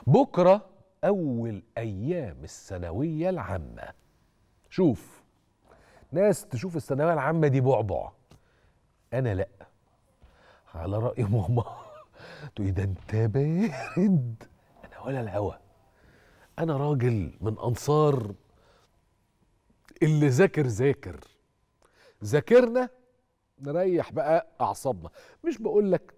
بكرة أول أيام الثانوية العامة شوف ناس تشوف الثانوية العامة دي بعبع أنا لأ على رأي ماما تقولي ده أنت بارد أنا ولا الهوى أنا راجل من أنصار اللي ذاكر ذاكر ذاكرنا نريح بقى أعصابنا مش بقول لك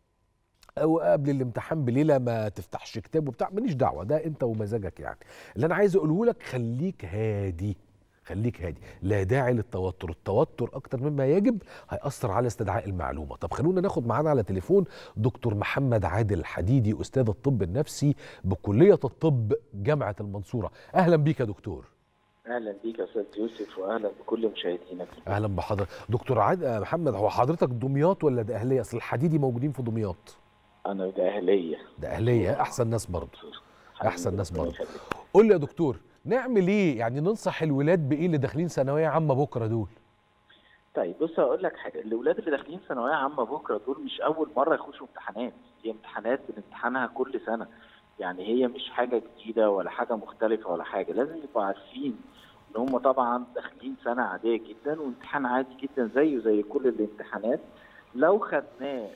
او قبل الامتحان بليله ما تفتحش كتاب وبتاع ماليش دعوه ده انت ومزاجك يعني اللي انا عايز اقوله لك خليك هادي خليك هادي لا داعي للتوتر التوتر اكتر مما يجب هيأثر على استدعاء المعلومه طب خلونا ناخد معانا على تليفون دكتور محمد عادل الحديدي استاذ الطب النفسي بكليه الطب جامعه المنصوره اهلا بيك يا دكتور اهلا بيك يا استاذ يوسف واهلا بكل مشاهدينك اهلا بحضرتك دكتور عاد محمد هو حضرتك دمياط ولا ده اهليه اصل الحديدي موجودين في دمياط انا ده اهليه ده اهليه احسن ناس برضه احسن ناس ربنا برضه يخليك. قول لي يا دكتور نعمل ايه يعني ننصح الولاد بايه اللي داخلين ثانويه عامه بكره دول طيب بص هقول لك حاجه الاولاد اللي داخلين ثانويه عامه بكره دول مش اول مره يخشوا امتحانات هي امتحانات بنمتحنها كل سنه يعني هي مش حاجه جديده ولا حاجه مختلفه ولا حاجه لازم يبقوا عارفين ان هم طبعا داخلين سنه عاديه جدا وامتحان عادي جدا زيه زي كل الامتحانات لو خدناه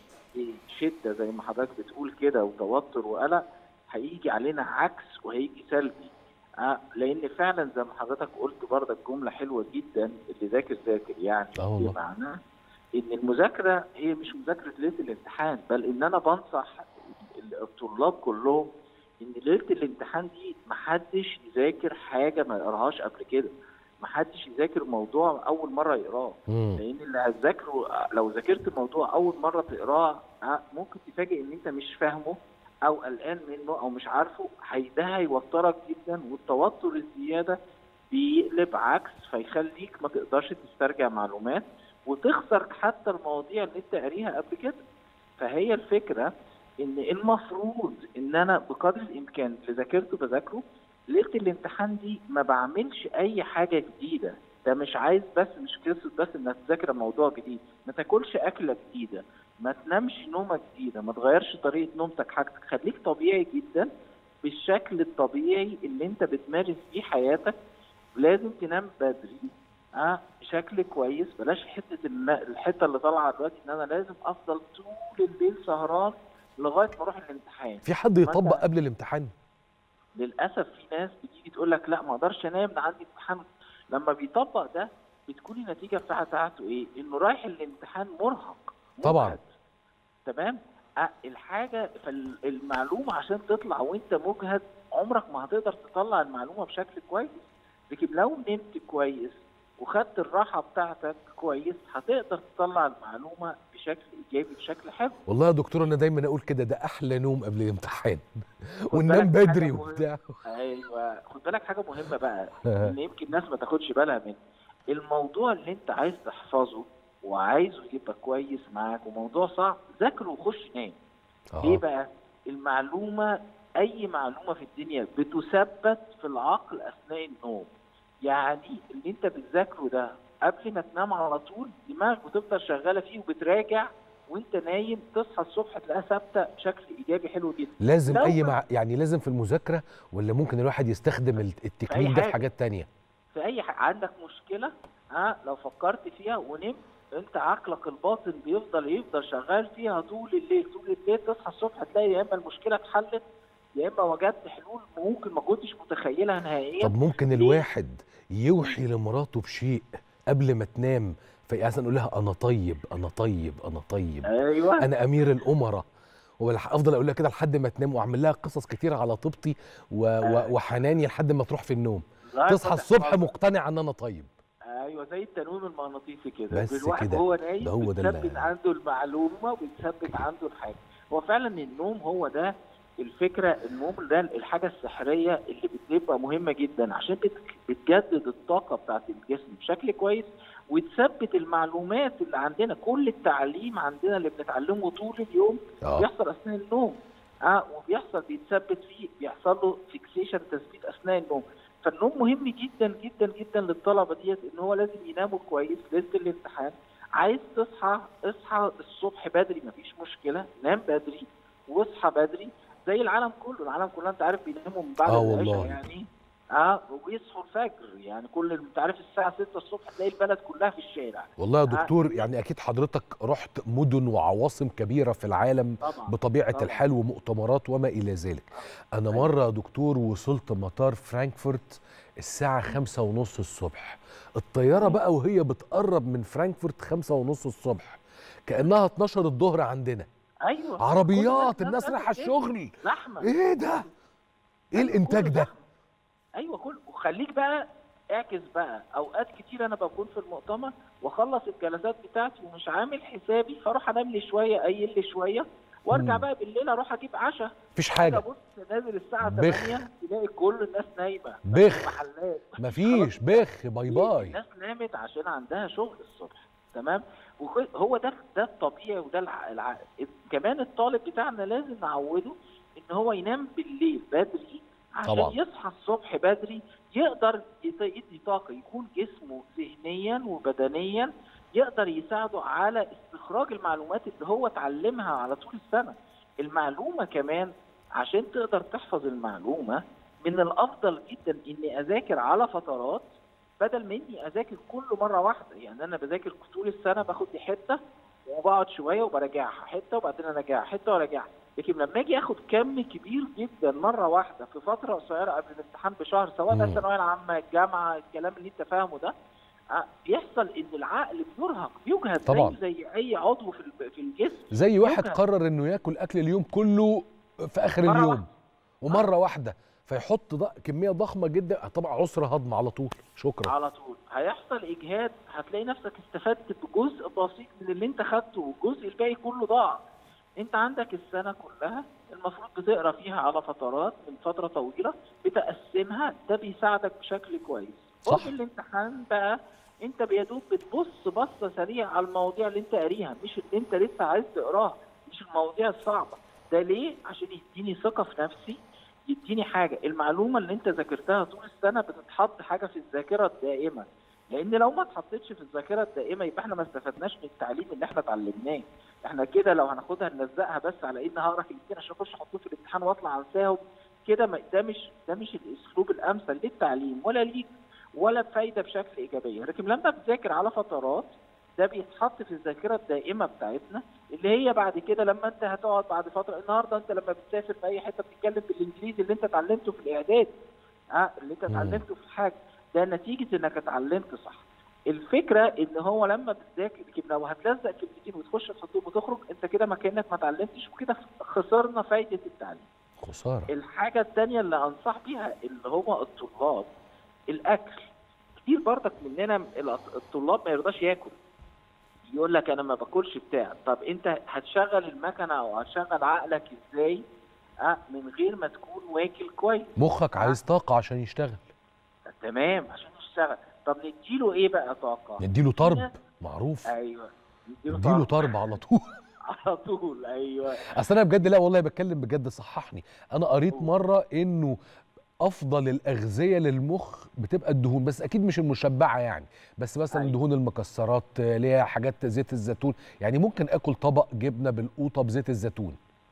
بشده زي ما حضرتك بتقول كده وتوتر وقلق هيجي علينا عكس وهيجي سلبي آه لان فعلا زي ما حضرتك قلت برضك جمله حلوه جدا اللي ذاكر ذاكر يعني آه والله. بمعنى ان المذاكره هي مش مذاكره ليله الامتحان بل ان انا بنصح ال- الطلاب كلهم ان ليله الامتحان دي محدش يذاكر حاجه ما يقراهاش قبل كده محدش يذاكر موضوع اول مره يقراه مم. لان اللي هتذاكره لو ذاكرت موضوع اول مره تقراه آه، ممكن تفاجئ ان انت مش فاهمه او قلقان منه او مش عارفه هي- ده هيوترك جدا والتوتر الزياده بيقلب عكس فيخليك ما تقدرش تسترجع معلومات وتخسر حتى المواضيع اللي انت قاريها قبل كده فهي الفكره ان المفروض ان انا بقدر الامكان اللي ذاكرته بذاكره ليله الامتحان دي ما بعملش اي حاجه جديده ده مش عايز بس مش قصه بس انك تذاكر موضوع جديد ما تاكلش اكله جديده ما تنامش نومه جديده ما تغيرش طريقه نومتك حاجتك خليك طبيعي جدا بالشكل الطبيعي اللي انت بتمارس فيه حياتك لازم تنام بدري اه بشكل كويس بلاش حته الم- الحته اللي طالعه دلوقتي ان انا لازم افضل طول الليل سهران لغايه ما اروح الامتحان في حد ما يطبق أنت- قبل الامتحان للاسف في ناس بتيجي تقول لك لا ما اقدرش انام ده عندي امتحان لما بيطبق ده بتكون النتيجه بتاعته ايه؟ انه رايح الامتحان مرهق طبعاً. مجهد. تمام؟ أه الحاجه فالمعلومه عشان تطلع وانت مجهد عمرك ما هتقدر تطلع المعلومه بشكل كويس لكن لو نمت كويس وخدت الراحه بتاعتك كويس هتقدر تطلع المعلومه بشكل ايجابي بشكل حلو والله يا دكتور انا دايما اقول كده ده احلى نوم قبل الامتحان خد وننام بالك حاجة بدري مهمة. وبتاع ايوه خد بالك حاجه مهمه بقى ان يمكن الناس ما تاخدش بالها منه الموضوع اللي انت عايز تحفظه وعايزه يبقى كويس معاك وموضوع صعب ذاكره وخش نام ليه آه. بقى المعلومه اي معلومه في الدنيا بتثبت في العقل اثناء النوم يعني اللي انت بتذاكره ده قبل ما تنام على طول دماغك بتفضل شغاله فيه وبتراجع وانت نايم تصحى الصبح تلاقيها ثابته بشكل ايجابي حلو جدا لازم لو اي ما- مع... يعني لازم في المذاكره ولا ممكن الواحد يستخدم ال- التكنيك ده في حاجة. حاجات تانية في اي حاجه عندك مشكله ها لو فكرت فيها ونمت انت عقلك الباطن بيفضل يفضل شغال فيها طول الليل طول الليل تصحى الصبح تلاقي يا اما المشكله اتحلت يا اما وجدت حلول ممكن ما كنتش متخيلها نهائيا طب ممكن ليه؟ الواحد يوحي لمراته بشيء قبل ما تنام فيحسن نقول لها انا طيب انا طيب انا طيب ايوه انا امير الامراء وافضل اقول لها كده لحد ما تنام واعمل لها قصص كتير على طيبتي و... و... وحناني لحد ما تروح في النوم لا تصحى فتح الصبح خالص. مقتنع ان انا طيب ايوه زي التنويم المغناطيسي كده بس الواحد كده. وهو نايم ده هو ده اللي- بتثبت عنده المعلومه وبتثبت عنده الحاجه هو فعلا النوم هو ده الفكره النوم ده الحاجه السحريه اللي بتبقى مهمه جدا عشان بت- بتجدد الطاقه بتاعت الجسم بشكل كويس وتثبت المعلومات اللي عندنا كل التعليم عندنا اللي بنتعلمه طول اليوم اه بيحصل اثناء النوم اه وبيحصل بيتثبت فيه بيحصل له فيكسيشن تثبيت اثناء النوم فالنوم مهم جدا جدا جدا للطلبه ديت ان هو لازم يناموا كويس ليله الامتحان عايز تصحى اصحى الصبح بدري مفيش مشكله نام بدري واصحى بدري زي العالم كله العالم كله انت عارف بيناموا من بعد آه العشاء والله. يعني اه وبيصحوا الفجر يعني كل انت عارف الساعه 6 الصبح تلاقي البلد كلها في الشارع والله يا دكتور يعني اكيد حضرتك رحت مدن وعواصم كبيره في العالم طبعا بطبيعه طبعا. الحال ومؤتمرات وما الى ذلك انا أيوة. مره يا دكتور وصلت مطار فرانكفورت الساعه خمسة ونص الصبح الطياره بقى وهي بتقرب من فرانكفورت خمسة ونص الصبح كانها 12 الظهر عندنا ايوه عربيات كل الناس رايحه كده. الشغل زحمه ايه ده ايه أيوة، الانتاج كله ده زحمة. ايوه كل وخليك بقى اعكس بقى اوقات كتير انا بكون في المؤتمر واخلص الجلسات بتاعتي ومش عامل حسابي فاروح انام لي شويه قايل لي شويه وارجع مم. بقى بالليل اروح اجيب عشاء مفيش حاجه حاجه بص نازل الساعه بخ. 8 تلاقي كل الناس نايمه بخ. المحلات مفيش بخ باي باي الناس نامت عشان عندها شغل الصبح تمام وهو ده ده الطبيعي وده الع... الع... كمان الطالب بتاعنا لازم نعوده ان هو ينام بالليل بدري عشان طبعا. يصحى الصبح بدري يقدر يت- يدي طاقه يكون جسمه ذهنيا وبدنيا يقدر يساعده على استخراج المعلومات اللي هو اتعلمها على طول السنه المعلومه كمان عشان تقدر تحفظ المعلومه من الافضل جدا اني اذاكر على فترات بدل ما اني اذاكر كل مره واحده يعني انا بذاكر طول السنه باخد لي حته وبقعد شويه وبراجعها حته وبعدين اراجعها حته وراجعها لكن لما اجي اخد كم كبير جدا مره واحده في فتره قصيره قبل الامتحان بشهر سواء بقى مم. الثانويه العامه الجامعه الكلام اللي انت فاهمه ده آه، بيحصل ان العقل بيرهق بيجهد طبعا. زيه زي اي عضو في الب- في الجسم زي واحد يوجد. قرر انه ياكل اكل اليوم كله في اخر مرة اليوم واحدة. ومره واحده فيحط ض... كميه ضخمه جدا طبعا عسر هضم على طول شكرا على طول هيحصل اجهاد هتلاقي نفسك استفدت بجزء بسيط من اللي انت خدته والجزء الباقي كله ضاع انت عندك السنه كلها المفروض بتقرا فيها على فترات من فتره طويله بتقسمها ده بيساعدك بشكل كويس صح. وفي الامتحان بقى انت بيدوب بتبص بصه سريعه على المواضيع اللي انت قاريها مش اللي انت لسه عايز تقراها مش المواضيع الصعبه ده ليه عشان يديني ثقه في نفسي يديني حاجه المعلومه اللي انت ذاكرتها طول السنه بتتحط حاجه في الذاكره الدائمه لان لو ما اتحطتش في الذاكره الدائمه يبقى احنا ما استفدناش من التعليم اللي احنا اتعلمناه احنا كده لو هناخدها نلزقها بس على ان هقرا كلمتين عشان اخش احطهم في الامتحان واطلع انساهم كده ما- ده مش ده مش الاسلوب الامثل للتعليم ولا ليك ولا بفايده بشكل ايجابيه لكن لما بتذاكر على فترات ده بيتحط في الذاكره الدائمه بتاعتنا اللي هي بعد كده لما انت هتقعد بعد فتره النهارده انت لما بتسافر في اي حته بتتكلم بالانجليزي اللي انت اتعلمته في الاعداد اه اللي انت مم. اتعلمته في حاجه ده نتيجه انك اتعلمت صح الفكره ان هو لما بتذاكر لكن لو هتلزق كلمتين وتخش تحطهم وتخرج انت كده ما كانك ما اتعلمتش وكده خسرنا فايده التعليم خساره الحاجة التانية اللي أنصح بيها اللي هو الطلاب الأكل كتير برضك مننا الأط- الطلاب ما يرضاش ياكل يقول لك أنا ما باكلش بتاع طب أنت هتشغل المكنة أو هتشغل عقلك إزاي أه من غير ما تكون واكل كويس مخك عايز طاقه عشان يشتغل تمام عشان يشتغل طب نديله إيه بقى طاقة؟ نديله طرب معروف أيوه نديله نديله طاقة طرب على طول على طول أيوه اصل انا بجد لا والله بتكلم بجد صححني انا قريت قول. مره انه افضل الاغذيه للمخ بتبقى الدهون بس اكيد مش المشبعه يعني بس مثلا أيوة. دهون المكسرات آه، اللي هي حاجات زيت الزيتون يعني ممكن اكل طبق جبنه بالقوطه بزيت الزيتون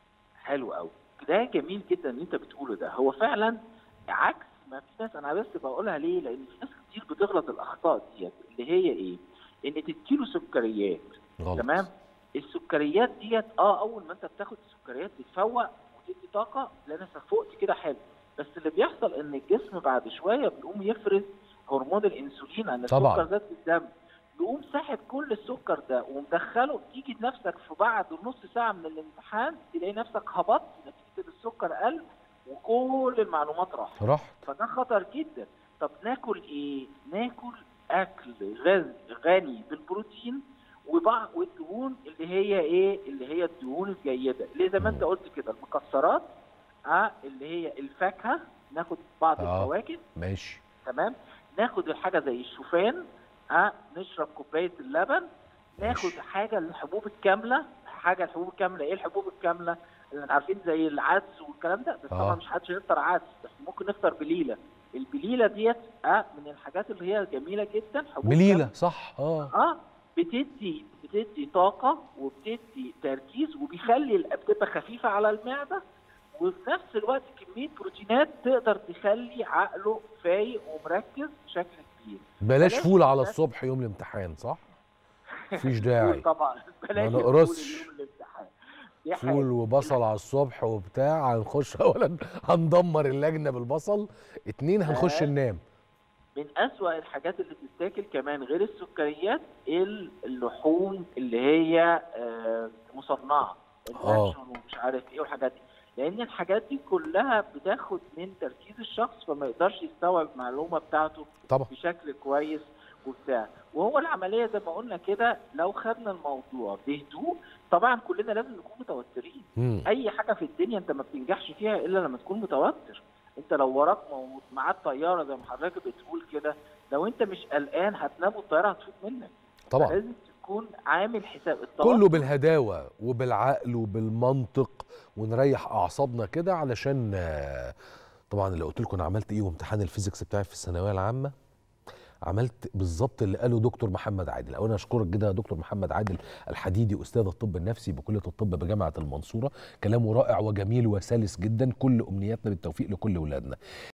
حلو قوي ده جميل جدا اللي انت بتقوله ده هو فعلا عكس ما في ناس انا بس بقولها ليه لان في ناس كتير بتغلط الاخطاء ديت اللي هي ايه ان تديله سكريات غلط تمام السكريات ديت اه اول ما انت بتاخد السكريات بتفوق وتدي طاقه لانك فوقت كده حلو بس اللي بيحصل ان الجسم بعد شويه بيقوم يفرز هرمون الانسولين ان طبعاً. السكر زاد في الدم يقوم ساحب كل السكر ده ومدخله تيجي نفسك في بعد نص ساعه من الامتحان تلاقي نفسك هبطت نتيجه السكر قل وكل المعلومات راحت رحت فده خطر جدا طب ناكل ايه ناكل اكل غاز غني بالبروتين وبعض والدهون اللي هي ايه اللي هي الدهون الجيده اللي زي ما انت قلت كده المكسرات اه اللي هي الفاكهه ناخد بعض آه. الفواكه ماشي تمام ناخد الحاجه زي الشوفان اه نشرب كوبايه اللبن ناخد ماشي. حاجه الحبوب الكامله حاجه الحبوب الكامله ايه الحبوب الكامله اللي عارفين زي العدس والكلام ده بس آه. طبعا مش حدش يفطر عدس بس ممكن نفطر بليله البليله ديت اه من الحاجات اللي هي جميله جدا حبوب بليله صح اه اه بتدي بتدي طاقه وبتدي تركيز وبيخلي ال- بتبقى خفيفه على المعده وفي نفس الوقت كميه بروتينات تقدر تخلي عقله فايق ومركز بشكل كبير بلاش بلاش فول على بلاش- الصبح يوم الامتحان صح مفيش فول داعي طبعا بلاش ما الفول نقرصش. اليوم الامتحان. دي حاجة. فول وبصل على الصبح وبتاع هنخش اولا هندمر اللجنه بالبصل اتنين هنخش آه. ننام من أسوأ الحاجات اللي تتاكل كمان غير السكريات اللحوم اللي هي آه، مصنعة آه. اللانشون ومش عارف ايه والحاجات دي لأن الحاجات دي كلها بتاخد من تركيز الشخص فما يقدرش يستوعب المعلومة بتاعته طبعا بشكل كويس وبتاع وهو العملية زي ما قلنا كده لو خدنا الموضوع بهدوء طبعا كلنا لازم نكون متوترين مم. اي حاجه في الدنيا انت ما بتنجحش فيها الا لما تكون متوتر انت لو وراك مو- ميعاد طياره زي ما حضرتك بتقول كده لو انت مش قلقان هتنام والطياره هتفوت منك طبعا لازم تكون عامل حساب التوتر كله بالهداوه وبالعقل وبالمنطق ونريح اعصابنا كده علشان آه، طبعا اللي قلت لكم انا عملت ايه وامتحان الفيزيكس بتاعي في الثانويه العامه عملت بالظبط اللي قاله دكتور محمد عادل اولا اشكرك جدا يا دكتور محمد عادل الحديدي استاذ الطب النفسي بكليه الطب بجامعه المنصوره كلامه رائع وجميل وسلس جدا كل امنياتنا بالتوفيق لكل اولادنا